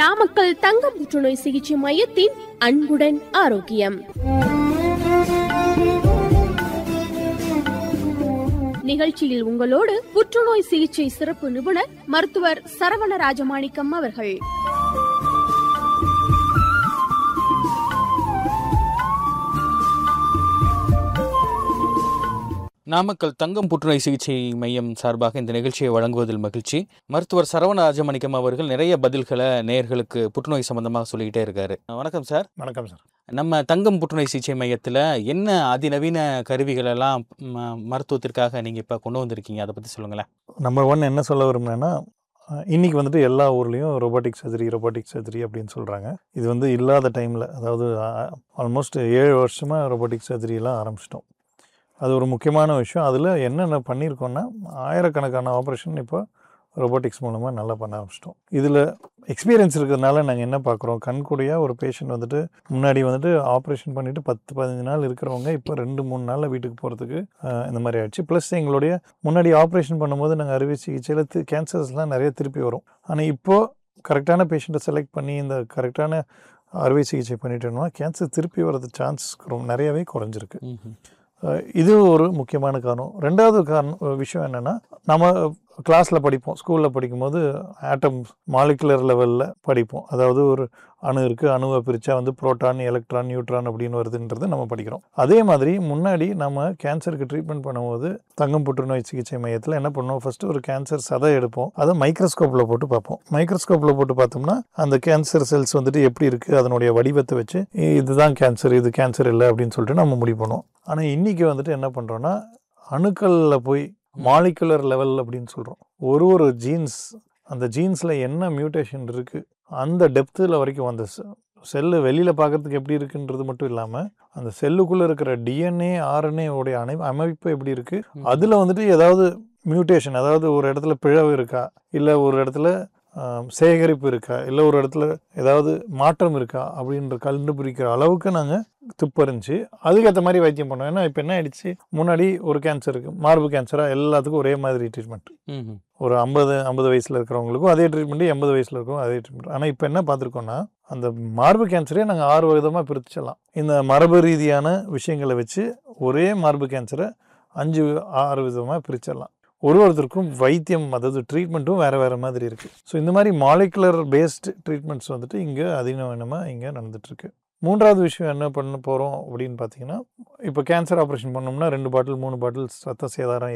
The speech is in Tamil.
நாமக்கல் தங்க புற்றுநோய் சிகிச்சை மையத்தின் அன்புடன் ஆரோக்கியம் நிகழ்ச்சியில் உங்களோடு புற்றுநோய் சிகிச்சை சிறப்பு நிபுணர் மருத்துவர் சரவண ராஜமாணிக்கம் அவர்கள் நாமக்கல் தங்கம் புற்றுநோய் சிகிச்சை மையம் சார்பாக இந்த நிகழ்ச்சியை வழங்குவதில் மகிழ்ச்சி மருத்துவர் சரவண ராஜமணிக்கம் அவர்கள் நிறைய பதில்களை நேயர்களுக்கு புற்றுநோய் சம்பந்தமாக சொல்லிக்கிட்டே இருக்காரு வணக்கம் சார் வணக்கம் சார் நம்ம தங்கம் புற்றுநோய் சிகிச்சை மையத்தில் என்ன அதிநவீன கருவிகள் எல்லாம் ம- மருத்துவத்திற்காக நீங்கள் இப்போ கொண்டு வந்திருக்கீங்க அதை பற்றி சொல்லுங்களேன் நம்பர் ஒன் என்ன சொல்ல விரும்புனேன்னா அஹ், இன்னைக்கு வந்துட்டு எல்லா ஊர்லேயும் ரொபோட்டிக் சர்ஜரி ரொபோட்டிக் சர்ஜரி அப்படின்னு சொல்கிறாங்க இது வந்து இல்லாத டைமில் அதாவது ஆல்மோஸ்ட் ஏழு வருஷமாக ரொபோட்டிக் சர்ஜரியெல்லாம் ஆரம்பிச்சிட்டோம் அது ஒரு முக்கியமான விஷயம் அதில் என்னென்ன பண்ணியிருக்கோன்னா ஆயிரக்கணக்கான ஆப்ரேஷன் இப்போ ரொபோட்டிக்ஸ் மூலமாக நல்லா பண்ண ஆரம்பிச்சிட்டோம் இதில் எக்ஸ்பீரியன்ஸ் இருக்கிறதுனால நாங்கள் என்ன பார்க்குறோம் கண்கூடியாக ஒரு பேஷண்ட் வந்துட்டு முன்னாடி வந்துட்டு ஆப்ரேஷன் பண்ணிவிட்டு பத்து பதினஞ்சு நாள் இருக்கிறவங்க இப்போ ரெண்டு மூணு நாளில் வீட்டுக்கு போகிறதுக்கு இந்த மாதிரி ஆயிடுச்சு ப்ளஸ் எங்களுடைய முன்னாடி ஆப்ரேஷன் பண்ணும்போது நாங்கள் அறுவை சிகிச்சையில் தி கேன்சர்ஸ்லாம் நிறைய திருப்பி வரும் ஆனால் இப்போது கரெக்டான பேஷண்ட்டை செலக்ட் பண்ணி இந்த கரெக்டான அறுவை சிகிச்சை பண்ணிட்டோம்னா கேன்சர் திருப்பி வரது சான்ஸ் ரொம்ப நிறையவே குறைஞ்சிருக்கு அஹ் இது ஒரு முக்கியமான காரணம் ரெண்டாவது காரணம் அஹ் விஷயம் என்னென்னா நம்ம கிளாஸில் படிப்போம் ஸ்கூலில் படிக்கும்போது ஆட்டம் மாலிகுலர் லெவலில் படிப்போம் அதாவது ஒரு அணு இருக்குது அணுவை பிரித்தா வந்து புரோட்டான் எலக்ட்ரான் நியூட்ரான் அப்படின்னு வருதுன்றது நம்ம படிக்கிறோம் அதே மாதிரி முன்னாடி நம்ம கேன்சருக்கு ட்ரீட்மெண்ட் பண்ணும்போது தங்கம் புற்றுநோய் சிகிச்சை மையத்தில் என்ன பண்ணுவோம் ஃபஸ்ட்டு ஒரு கேன்சர் சதை எடுப்போம் அதை மைக்ரோஸ்கோப்பில் போட்டு பார்ப்போம் மைக்ரோஸ்கோப்பில் போட்டு பார்த்தோம்னா அந்த கேன்சர் செல்ஸ் வந்துட்டு எப்படி இருக்குது அதனுடைய வடிவத்தை வச்சு இதுதான் கேன்சர் இது கேன்சர் இல்லை அப்படின்னு சொல்லிட்டு நம்ம முடிவு பண்ணுவோம் ஆனால் இன்றைக்கி வந்துட்டு என்ன பண்ணுறோன்னா அணுக்களில் போய் மாலிகுலர் லெவல் அப்படின்னு சொல்கிறோம் ஒரு ஒரு ஜீன்ஸ் அந்த ஜீன்ஸில் என்ன மியூட்டேஷன் இருக்குது அந்த டெப்த்தில் வரைக்கும் அந்த செல்லு வெளியில் பார்க்கறதுக்கு எப்படி இருக்குன்றது மட்டும் இல்லாமல் அந்த செல்லுக்குள்ளே இருக்கிற டிஎன்ஏ ஆர்என்ஏ உடைய அணை அமைப்பு எப்படி இருக்குது அதில் வந்துட்டு ஏதாவது மியூட்டேஷன் அதாவது ஒரு இடத்துல பிழவு இருக்கா இல்லை ஒரு இடத்துல ஆம், சேகரிப்பு இருக்கா இல்லை ஒரு இடத்துல ஏதாவது மாற்றம் இருக்கா அப்படின்ற கண்டுபிடிக்கிற அளவுக்கு நாங்கள் துப்பறிஞ்சு அதுக்கேற்ற மாதிரி வைத்தியம் பண்ணோம் ஏன்னா இப்போ என்ன ஆயிடுச்சு முன்னாடி ஒரு கேன்சர் இருக்குது மார்பு கேன்சராக எல்லாத்துக்கும் ஒரே மாதிரி ட்ரீட்மெண்ட் ம் ஒரு ஐம்பது ஐம்பது வயசில் இருக்கிறவங்களுக்கும் அதே ட்ரீட்மெண்ட் எண்பது வயசில் இருக்கிறவங்க அதே ட்ரீட்மெண்ட் ஆனால் இப்போ என்ன பார்த்துருக்கோன்னா அந்த மார்பு கேன்சரே நாங்கள் ஆறு விதமாக பிரிச்சிடலாம் இந்த மரபு ரீதியான விஷயங்களை வச்சு ஒரே மார்பு கேன்சரை அஞ்சு ஆறு விதமாக பிரிச்சிடலாம் ஒரு ஒருத்தருக்கும் வைத்தியம் அதாவது ட்ரீட்மெண்ட்டும் வேறு வேறு மாதிரி இருக்குது ஸோ இந்த மாதிரி மாலிகுலர் பேஸ்டு ட்ரீட்மெண்ட்ஸ் வந்துட்டு இங்கே அதிநவீனமாக இங்கே நடந்துகிட்ருக்கு மூன்றாவது விஷயம் என்ன பண்ண போகிறோம் அப்படின்னு பார்த்தீங்கன்னா இப்போ கேன்சர் ஆப்ரேஷன் பண்ணோம்னா ரெண்டு பாட்டில் மூணு பாட்டில் ரத்த சேதாரம்